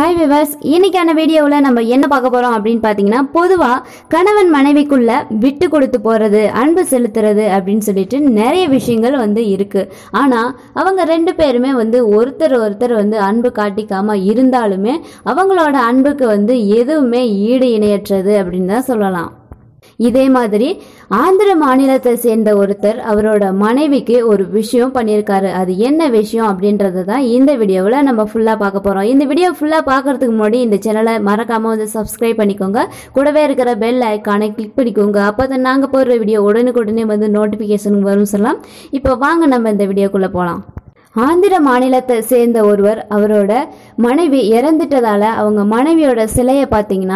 hi viewers இன்னைக்கான வீடியோவில் நம்ம என்ன பார்க்க போறோம் அப்படின்னு பார்த்தீங்கன்னா பொதுவாக கணவன் மனைவிக்குள்ள விட்டு கொடுத்து போறது அன்பு செலுத்துறது அப்படின்னு சொல்லிட்டு நிறைய விஷயங்கள் வந்து இருக்கு ஆனால் அவங்க ரெண்டு பேருமே வந்து ஒருத்தர் ஒருத்தர் வந்து அன்பு காட்டிக்காம இருந்தாலுமே அவங்களோட அன்புக்கு வந்து எதுவுமே ஈடு இணையற்றது அப்படின்னு தான் சொல்லலாம் இதே மாதிரி ஆந்திர மாநிலத்தை சேர்ந்த ஒருத்தர் அவரோட மனைவிக்கு ஒரு விஷயம் பண்ணியிருக்காரு அது என்ன விஷயம் அப்படின்றது தான் இந்த வீடியோவில் நம்ம ஃபுல்லாக பார்க்க போகிறோம் இந்த வீடியோ ஃபுல்லாக பார்க்கறதுக்கு முன்னாடி இந்த சேனலை மறக்காமல் வந்து சப்ஸ்கிரைப் பண்ணிக்கோங்க கூடவே இருக்கிற பெல் ஐக்கானை கிளிக் பண்ணிக்கோங்க அப்போ தான் நாங்கள் போடுற வீடியோ உடனுக்குடனே வந்து நோட்டிஃபிகேஷன் வரும் சொல்லலாம் இப்போ வாங்க நம்ம இந்த வீடியோக்குள்ளே போகலாம் ஆந்திர மாநிலத்தை சேர்ந்த ஒருவர் அவரோட மனைவி இறந்துட்டதால அவங்க மனைவியோட சிலையை பார்த்தீங்கன்னா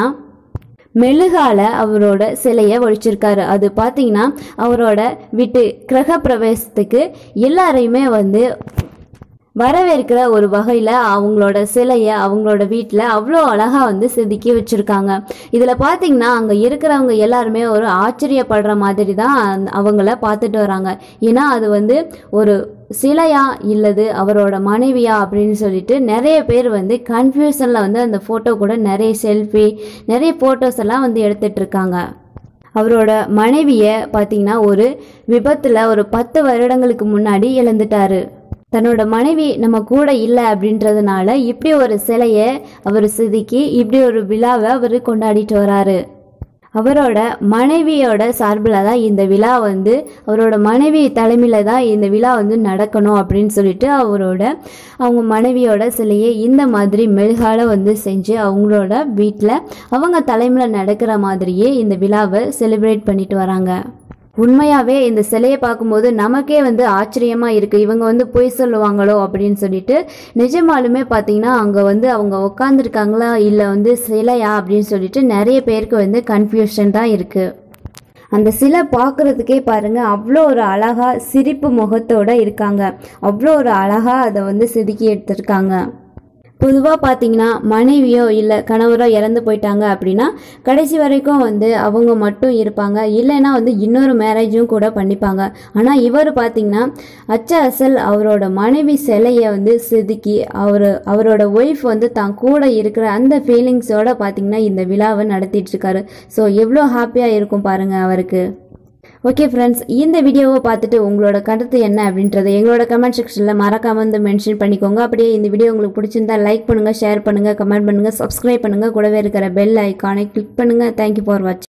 மெழுகால அவரோட சிலையை ஒழிச்சிருக்காரு அது பார்த்தீங்கன்னா அவரோட வீட்டு கிரக பிரவேசத்துக்கு எல்லாரையுமே வந்து வரவேற்கிற ஒரு வகையில் அவங்களோட சிலையை அவங்களோட வீட்டில் அவ்வளோ அழகாக வந்து செதுக்கி வச்சுருக்காங்க இதில் பார்த்தீங்கன்னா அங்கே இருக்கிறவங்க எல்லாருமே ஒரு ஆச்சரியப்படுற மாதிரி தான் அந்த- அவங்கள பார்த்துட்டு வராங்க ஏன்னா அது வந்து ஒரு சிலையா இல்லது அவரோட மனைவியா அப்படின்னு சொல்லிட்டு நிறைய பேர் வந்து கன்ஃபியூஷனில் வந்து அந்த ஃபோட்டோ கூட நிறைய செல்ஃபி நிறைய ஃபோட்டோஸ் எல்லாம் வந்து எடுத்துட்டு இருக்காங்க அவரோட மனைவியை பார்த்தீங்கன்னா ஒரு விபத்தில் ஒரு பத்து வருடங்களுக்கு முன்னாடி இழந்துட்டாரு தன்னோட மனைவி நம்ம கூட இல்லை அப்படின்றதுனால இப்படி ஒரு சிலையை அவர் செதுக்கி இப்படி ஒரு விழாவை அவர் கொண்டாடிட்டு வராரு அவரோட மனைவியோட சார்பில் தான் இந்த விழா வந்து அவரோட மனைவி தலைமையில் தான் இந்த விழா வந்து நடக்கணும் அப்படின்னு சொல்லிட்டு அவரோட அவங்க மனைவியோட சிலையை இந்த மாதிரி மெழுகால வந்து செஞ்சு அவங்களோட வீட்டில் அவங்க தலைமையில் நடக்கிற மாதிரியே இந்த விழாவை செலிப்ரேட் பண்ணிட்டு வராங்க உண்மையாவே இந்த சிலையை பார்க்கும்போது நமக்கே வந்து ஆச்சரியமா இருக்கு இவங்க வந்து பொய் சொல்லுவாங்களோ அப்படின்னு சொல்லிட்டு நிஜமாலுமே பார்த்தீங்கன்னா அங்கே வந்து அவங்க உட்காந்துருக்காங்களா இல்லை வந்து சிலையா அப்படின்னு சொல்லிட்டு நிறைய பேருக்கு வந்து கன்ஃபியூஷன் தான் இருக்கு அந்த சிலை பார்க்குறதுக்கே பாருங்க அவ்வளோ ஒரு அழகா சிரிப்பு முகத்தோட இருக்காங்க அவ்வளோ ஒரு அழகா அதை வந்து செதுக்கி எடுத்திருக்காங்க பொதுவாக பார்த்தீங்கன்னா மனைவியோ இல்லை கணவரோ இறந்து போயிட்டாங்க அப்படின்னா கடைசி வரைக்கும் வந்து அவங்க மட்டும் இருப்பாங்க இல்லைன்னா வந்து இன்னொரு மேரேஜும் கூட பண்ணிப்பாங்க ஆனால் இவர் பார்த்தீங்கன்னா அச்ச அசல் அவரோட மனைவி சிலையை வந்து செதுக்கி அவர் அவரோட ஒய்ஃப் வந்து தான் கூட இருக்கிற அந்த ஃபீலிங்ஸோட பார்த்தீங்கன்னா இந்த விழாவை நடத்திட்டு இருக்காரு ஸோ எவ்வளோ ஹாப்பியாக இருக்கும் பாருங்க அவருக்கு ஓகே ஃப்ரெண்ட்ஸ் இந்த வீடியோவை பார்த்துட்டு உங்களோட கருத்து என்ன அப்படின்றத எங்களோட கமெண்ட் செக்ஷனில் மறக்காம வந்து மென்ஷன் பண்ணிக்கோங்க அப்படியே இந்த வீடியோ உங்களுக்கு பிடிச்சிருந்தா லைக் பண்ணுங்க ஷேர் பண்ணுங்க கமெண்ட் பண்ணுங்க சப்ஸ்கிரைப் பண்ணுங்க கூடவே இருக்கிற பெல் ஐக்கானை கிளிக் பண்ணுங்க தேங்க்யூ ஃபார் வாட்சிங்